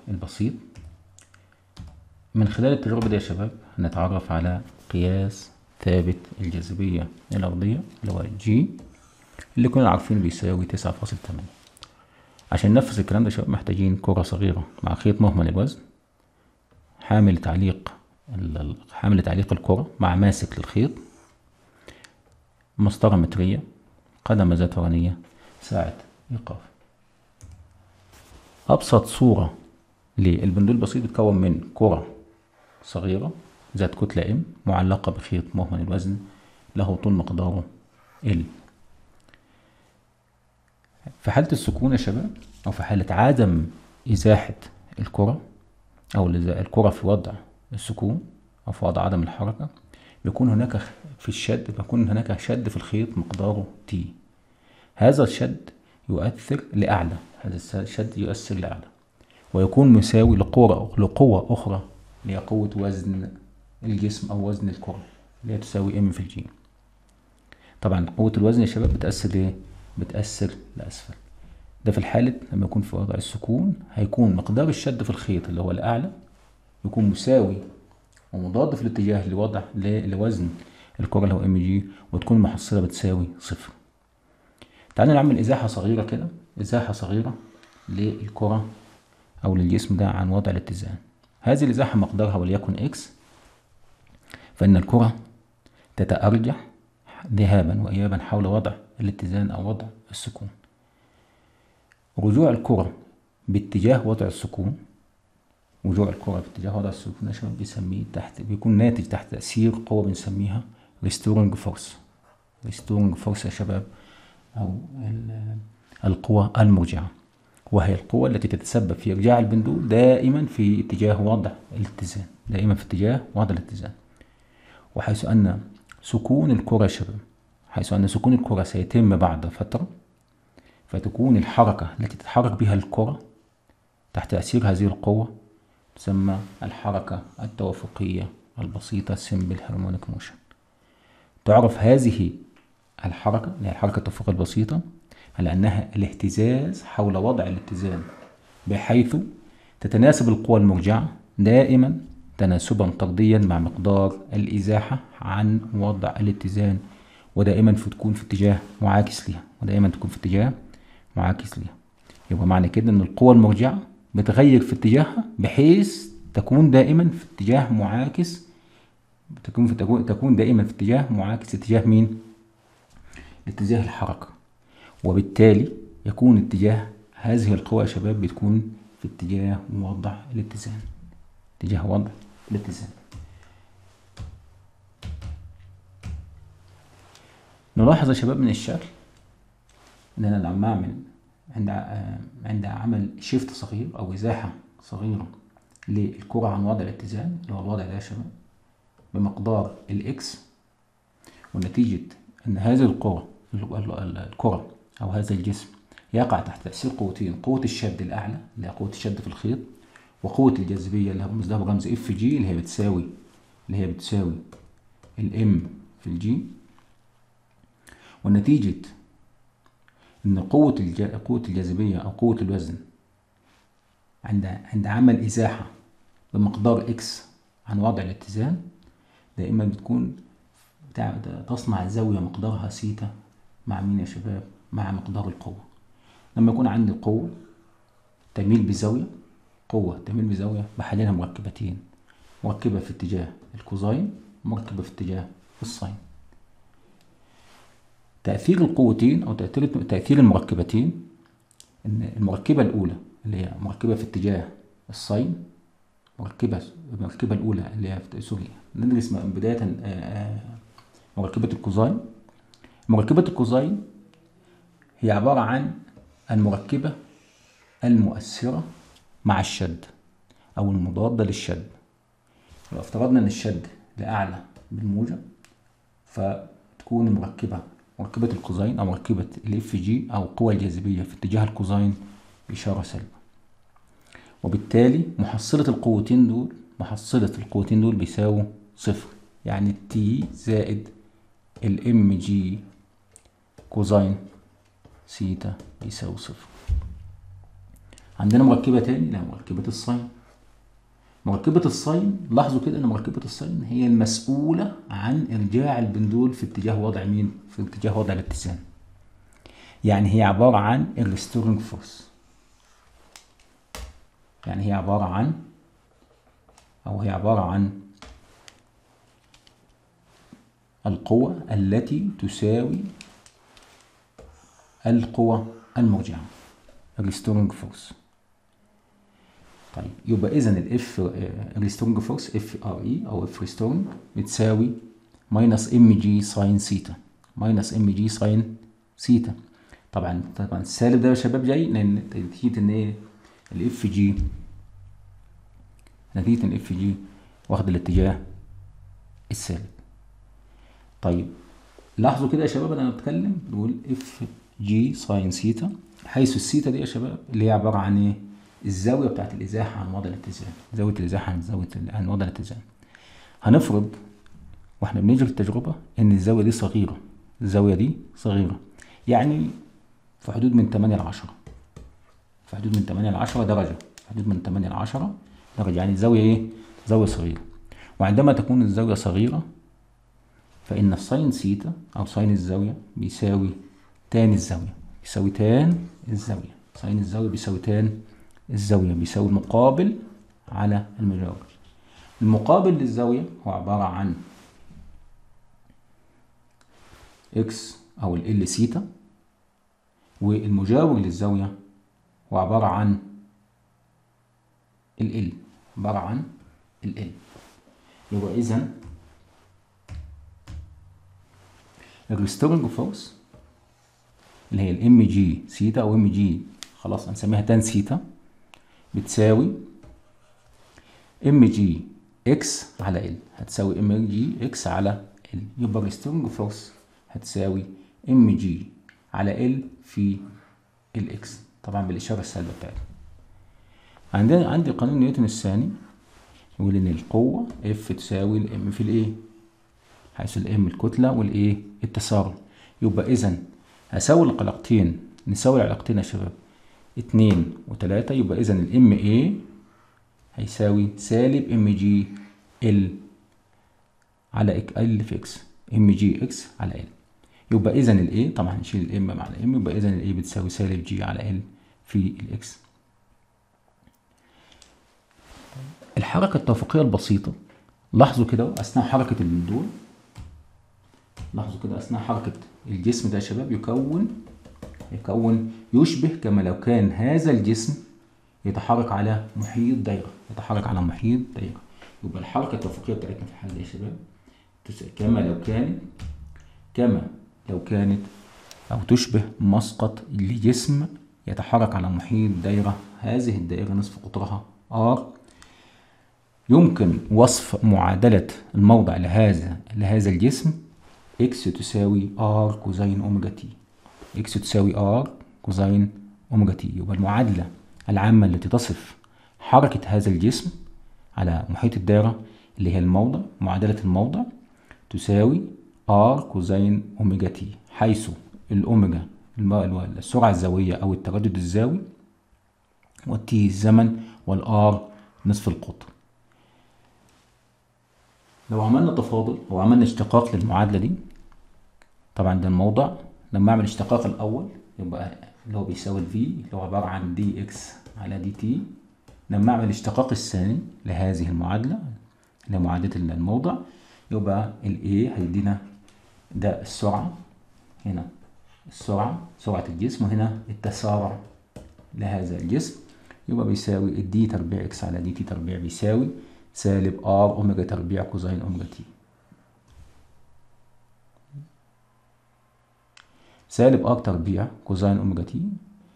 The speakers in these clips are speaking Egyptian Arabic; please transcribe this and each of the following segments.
البسيط من خلال التجربة دي يا شباب هنتعرف على قياس ثابت الجاذبية الأرضية اللي هو جي اللي كنا عارفين بيساوي تسعة فاصل تمانية عشان ننفذ الكلام ده يا شباب محتاجين كرة صغيرة مع خيط مهمل الوزن حامل تعليق حامل تعليق الكرة مع ماسك للخيط مسطرة مترية قدمة ذات ورانية ساعة إيقاف أبسط صورة للبندول البسيط بتكون من كرة صغيرة ذات كتلة M معلقة بخيط مهمل الوزن له طول مقداره L في حالة السكون يا شباب أو في حالة عدم إزاحة الكرة أو الكرة في وضع السكون أو في وضع عدم الحركة بيكون هناك في الشد بيكون هناك شد في الخيط مقداره T هذا الشد يؤثر لأعلى هذا الشد يؤثر لأعلى ويكون مساوي لقوة لقوة أخرى اللي هي قوة وزن الجسم أو وزن الكرة اللي هي تساوي ام في الجي طبعا قوة الوزن يا شباب بتأثر ليه؟ بتأثر لأسفل ده في الحالة لما يكون في وضع السكون هيكون مقدار الشد في الخيط اللي هو الأعلى يكون مساوي ومضاد في الاتجاه لوضع لوزن الكرة اللي هو ام جي وتكون المحصلة بتساوي صفر تعالى نعمل إزاحة صغيرة كده إزاحة صغيرة للكرة أو للجسم ده عن وضع الاتزان هذه الإزاحة مقدارها وليكن إكس فإن الكرة تتأرجح ذهابا وإيابا حول وضع الاتزان أو وضع السكون رجوع الكرة باتجاه وضع السكون رجوع الكرة باتجاه وضع السكون يا شباب بيسميه تحت بيكون ناتج تحت تأثير قوة بنسميها restoring force restoring force يا شباب أو القوى المرجعة وهي القوة التي تتسبب في إرجاع البندول دائما في اتجاه وضع الاتزان دائما في اتجاه وضع الاتزان وحيث أن سكون الكرة شباب حيث أن سكون الكرة سيتم بعد فترة فتكون الحركة التي تتحرك بها الكرة تحت تأثير هذه القوة تسمى الحركة التوافقية البسيطة simple harmonic motion تعرف هذه الحركة اللي هي الحركة التوافقية البسيطة على أنها الاهتزاز حول وضع الاتزان بحيث تتناسب القوى المرجعة دائما تناسبا طرديا مع مقدار الإزاحة عن وضع الاتزان ودائما في تكون في اتجاه معاكس ليها ودائما تكون في اتجاه معاكس ليها يبقى معنى كده ان القوى المرجعة بتغير في اتجاهها بحيث تكون دائما في اتجاه معاكس تكون في تكون دائما في اتجاه معاكس اتجاه مين؟ اتجاه الحركة وبالتالي يكون اتجاه هذه القوى يا شباب بتكون في اتجاه وضع الاتزان اتجاه وضع الاتزان نلاحظ يا شباب من الشكل ان انا لما اعمل عند عند عمل شيفت صغير او ازاحه صغيره للكره عن وضع الاتزان اللي هو الوضع ده يا شباب بمقدار الاكس ونتيجه ان هذه القوه الكره او هذا الجسم يقع تحت تاثير قوتين قوه الشد الاعلى اللي هي قوه الشد في الخيط وقوه الجاذبيه اللي هرمز لها برمز اف جي اللي هي بتساوي اللي هي بتساوي الام في الجي ونتيجة إن قوة الج... قوة الجاذبية أو قوة الوزن عند عند عمل إزاحة بمقدار إكس عن وضع الاتزان دائما بتكون تصنع زاوية مقدارها سيتا مع مين يا شباب؟ مع مقدار القوة لما يكون عندي قوة تميل بزاوية قوة تميل بزاوية بحللها مركبتين مركبة في اتجاه الكوزاين ومركبة في اتجاه الساين تأثير القوتين أو تأثير تأثير المركبتين إن المركبة الأولى اللي هي مركبة في اتجاه الساين مركبة المركبة الأولى اللي هي في سوري ندرس بداية مركبة الكوزاين مركبة الكوزاين هي عبارة عن المركبة المؤثرة مع الشد أو المضادة للشد لو افترضنا إن الشد لأعلى بالموجب فتكون المركبة مركبة الكوزاين أو مركبة الاف جي أو قوى الجاذبية في اتجاه الكوزاين إشارة سالبة وبالتالي محصلة القوتين دول محصلة القوتين دول بيساووا صفر يعني تي زائد الام جي كوزاين سيتا بيساوي صفر عندنا مركبة تاني لا مركبة الساين مركبة الساين لاحظوا كده ان مركبة الساين هي المسؤولة عن ارجاع البندول في اتجاه وضع مين؟ في اتجاه وضع الاتزان. يعني هي عبارة عن الريستورنج فورس. يعني هي عبارة عن أو هي عبارة عن القوة التي تساوي القوة المرجعة الريستورنج فورس طيب يبقى اذا الاف ريستورنج فورس اف ار اي او اف ريستورنج بتساوي ماينس ام جي ساين سيتا ماينس ام جي ساين سيتا طبعا طبعا السالب ده يا شباب جاي لان نتيجه ان ايه الاف جي نتيجه ان الاف جي واخد الاتجاه السالب طيب لاحظوا كده يا شباب انا بتكلم بقول اف جي ساين سيتا حيث السيتا دي يا شباب اللي هي عباره عن ايه الزاويه بتاعت الازاحه عن وضع الاتزان زاويه الازاحه عن زاويه عن وضع الاتزان هنفرض واحنا بنجري التجربه ان الزاويه دي صغيره الزاويه دي صغيره يعني في حدود من 8 ل 10 في حدود من 8 ل 10 درجه في حدود من 8 ل 10 درجه يعني الزاويه ايه زاويه صغيره وعندما تكون الزاويه صغيره فإن الساين سيتا أو ساين الزاوية بيساوي تان الزاوية بيساوي تان الزاوية ساين الزاوية بيساوي تان الزاوية بيساوي المقابل على المجاور المقابل للزاوية هو عبارة عن إكس أو ال سيتا والمجاور للزاوية هو عبارة عن ال عبارة عن ال يبقى إذا الريستورنج فورس اللي هي الام جي سيتا او ام جي خلاص هنسميها تان سيتا بتساوي ام جي اكس على ال هتساوي ام جي اكس على ال يبقى الريستورنج فورس هتساوي ام جي على ال في الاكس طبعا بالاشاره السالبه بتاعتها عندنا عندي قانون نيوتن الثاني يقول ان القوه اف تساوي الام في الايه حيث الام الكتله والايه التسارع يبقى اذا هساوي العلاقتين نساوي العلاقتين يا شباب اتنين وتلاتة يبقى اذا الام ايه هيساوي سالب ام جي ال على اك ال في اكس ام جي اكس على ال يبقى اذا الايه طبعا هنشيل الام مع الام يبقى اذا الايه بتساوي سالب جي على ال في الاكس الحركة التوافقية البسيطة لاحظوا كده اثناء حركة البندول لاحظوا كده اثناء حركة الجسم ده يا شباب يكون يكون يشبه كما لو كان هذا الجسم يتحرك على محيط دايرة يتحرك على محيط دايرة يبقى الحركة التوافقية بتاعتنا في الحالة دي يا شباب كما لو كانت كما لو كانت أو تشبه مسقط لجسم يتحرك على محيط دايرة هذه الدائرة نصف قطرها R يمكن وصف معادلة الموضع لهذا لهذا الجسم x تساوي r كوزين أوميجا تي x تساوي r كوزين أوميجا تي يبقى المعادلة العامة التي تصف حركة هذا الجسم على محيط الدائرة اللي هي الموضع معادلة الموضع تساوي r كوزين أوميجا تي حيث الأوميجا السرعة الزاوية أو التردد الزاوي والتي الزمن والآر نصف القطر لو عملنا تفاضل او عملنا اشتقاق للمعادله دي طبعا ده الموضع لما اعمل اشتقاق الاول يبقى اللي هو بيساوي الفي اللي هو عباره عن دي اكس على دي تي لما اعمل الاشتقاق الثاني لهذه المعادله اللي هي معادله الموضع يبقى الاي هيدينا ده السرعه هنا السرعه سرعه الجسم وهنا التسارع لهذا الجسم يبقى بيساوي الدي تربيع اكس على دي تي تربيع بيساوي سالب ار اوميجا تربيع كوزين اوميجا تي سالب ار تربيع كوزين اوميجا تي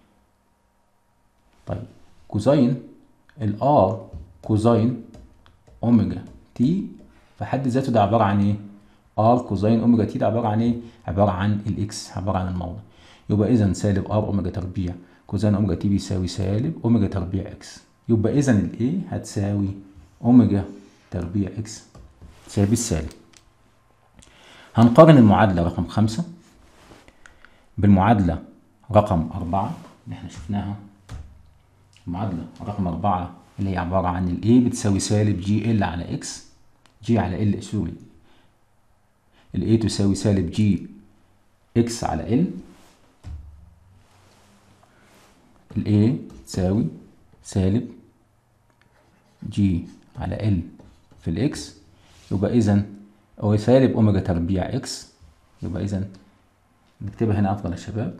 طيب كوزين الار كوزين اوميجا تي في حد ذاته ده عباره عن ايه ار كوزين اوميجا تي ده عباره عن ايه عباره عن الاكس عباره عن الموضع يبقى اذا سالب ار اوميجا تربيع كوزين اوميجا تي بيساوي سالب اوميجا تربيع اكس يبقى اذا الايه هتساوي اوميجا تربيع اكس تساوي السالب هنقارن المعادلة رقم خمسة بالمعادلة رقم أربعة اللي احنا شفناها المعادلة رقم أربعة اللي هي عبارة عن ال A بتساوي سالب جي ال على X جي على ال سوري ال A تساوي سالب جي X على ال ال A تساوي سالب جي على ال في الإكس يبقى إذا هو سالب أوميجا تربيع إكس يبقى إذا نكتبها هنا أفضل يا شباب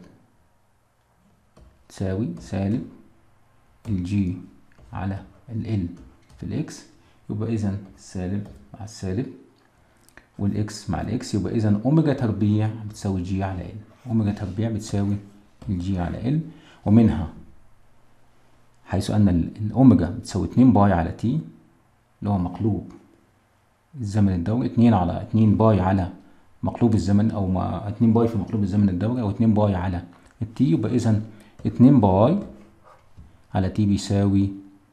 تساوي سالب الجي على ال في الإكس يبقى إذا السالب مع السالب والإكس مع الإكس يبقى إذا أوميجا تربيع بتساوي جي على ال أوميجا تربيع بتساوي الجي على ال ومنها حيث أن الأوميجا بتساوي اتنين باي على تي اللي هو مقلوب الزمن الدوري اتنين على اتنين باي على مقلوب الزمن أو ما اتنين باي في مقلوب الزمن الدوري أو اتنين باي على التي يبقى إذا اتنين باي على تي بيساوي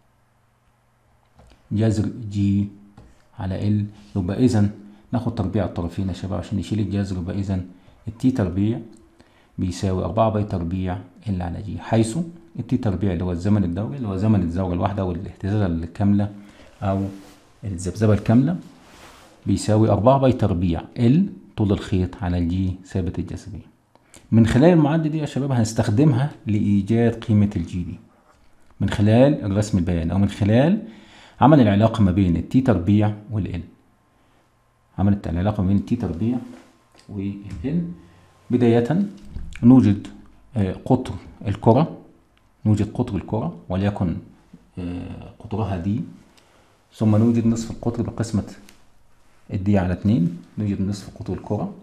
جذر جي على ال يبقى إذا ناخد تربيع الطرفين يا شباب عشان نشيل الجذر يبقى إذا التي تربيع بيساوي أربعة باي تربيع ال على جي حيث التي تربيع اللي هو الزمن الدوري اللي هو زمن الزاوية الواحدة أو الاهتزازة الكاملة أو الذبذبة الكاملة بيساوي أربعة باي تربيع ال طول الخيط على الجي ثابت الجاذبية من خلال المعادلة دي يا شباب هنستخدمها لإيجاد قيمة الجي دي من خلال الرسم البياني أو من خلال عمل العلاقة ما بين التي تربيع والال عملت العلاقة ما بين التي تربيع والال بداية نوجد قطر الكرة نوجد قطر الكرة وليكن قطرها دي ثم نوجد نصف القطر بقسمة الدي على اتنين نوجد نصف قطر الكرة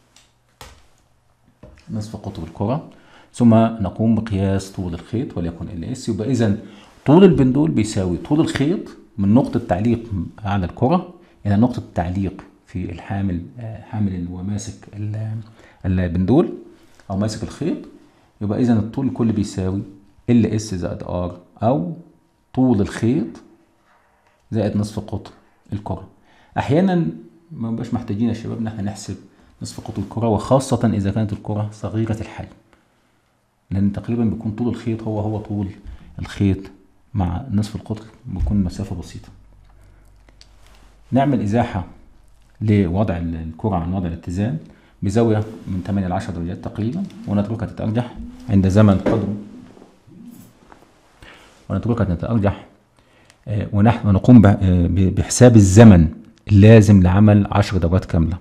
نصف قطر الكرة ثم نقوم بقياس طول الخيط وليكن ال اس يبقى اذا طول البندول بيساوي طول الخيط من نقطة تعليق على الكرة إلى نقطة التعليق في الحامل حامل اللي هو ماسك البندول أو ماسك الخيط يبقى إذا الطول الكلي بيساوي ال اس زائد ار أو طول الخيط زائد نصف قطر الكرة أحيانا ما بقاش محتاجين يا شباب إن احنا نحسب نصف قطر الكرة وخاصة إذا كانت الكرة صغيرة الحجم لأن تقريبا بيكون طول الخيط هو هو طول الخيط مع نصف القطر بيكون مسافة بسيطة نعمل إزاحة لوضع الكرة عن وضع الاتزان بزاوية من 8 ل 10 درجات تقريبا ونتركها تتأرجح عند زمن قدره ونتركها تتأرجح ونحن ونقوم بحساب الزمن اللازم لعمل 10 دورات كاملة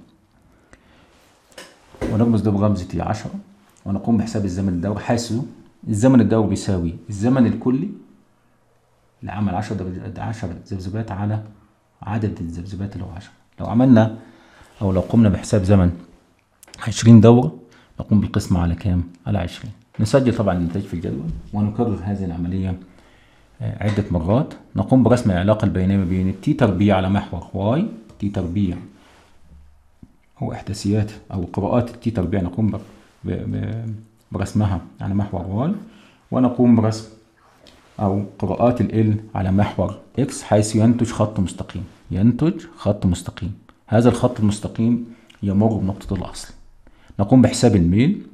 ونرمز ده برمز تي 10 ونقوم بحساب الزمن الدوري حيث الزمن الدوري بيساوي الزمن الكلي لعمل 10 درجات 10 ذبذبات على عدد الذبذبات اللي هو 10 لو عملنا او لو قمنا بحساب زمن 20 دورة نقوم بالقسمة على كام؟ على 20 نسجل طبعا النتائج في الجدول ونكرر هذه العملية عدة مرات نقوم برسم العلاقة البينية ما بين التي تربيع على محور واي تي تربيع هو إحداثيات أو قراءات التي تربيع نقوم برسمها على محور واي ونقوم برسم أو قراءات ال على محور إكس حيث ينتج خط مستقيم ينتج خط مستقيم هذا الخط المستقيم يمر بنقطة الأصل نقوم بحساب الميل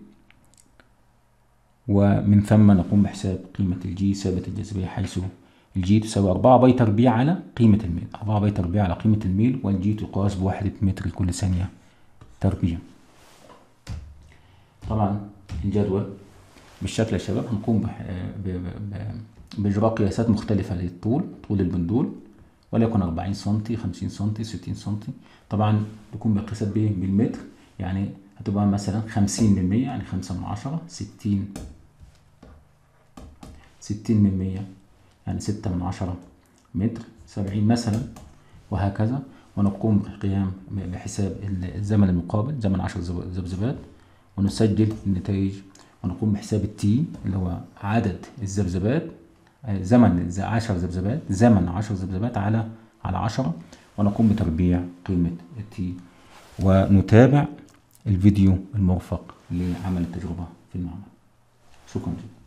ومن ثم نقوم بحساب قيمة الجي ثابت الجاذبية حيث الجي تساوي أربعة باي تربيع على قيمة الميل أربعة باي تربيع على قيمة الميل والجي تقاس بوحدة متر لكل ثانية تربيع طبعا الجدول بالشكل يا شباب هنقوم بإجراء قياسات مختلفة للطول طول البندول وليكن 40 سنتي 50 سنتي 60 سنتي طبعا بيكون بقياسات بالمتر يعني هتبقى مثلا 50 من 100 يعني 5 من 10 60 60 من 100 يعني 6 من 10 متر 70 مثلا وهكذا ونقوم بالقيام بحساب الزمن المقابل زمن 10 ذبذبات ونسجل النتائج ونقوم بحساب التي اللي هو عدد الذبذبات زمن 10 ذبذبات زمن 10 ذبذبات على على 10 ونقوم بتربيع قيمة التي ونتابع الفيديو المرفق لعمل التجربة في المعمل شكرا جدا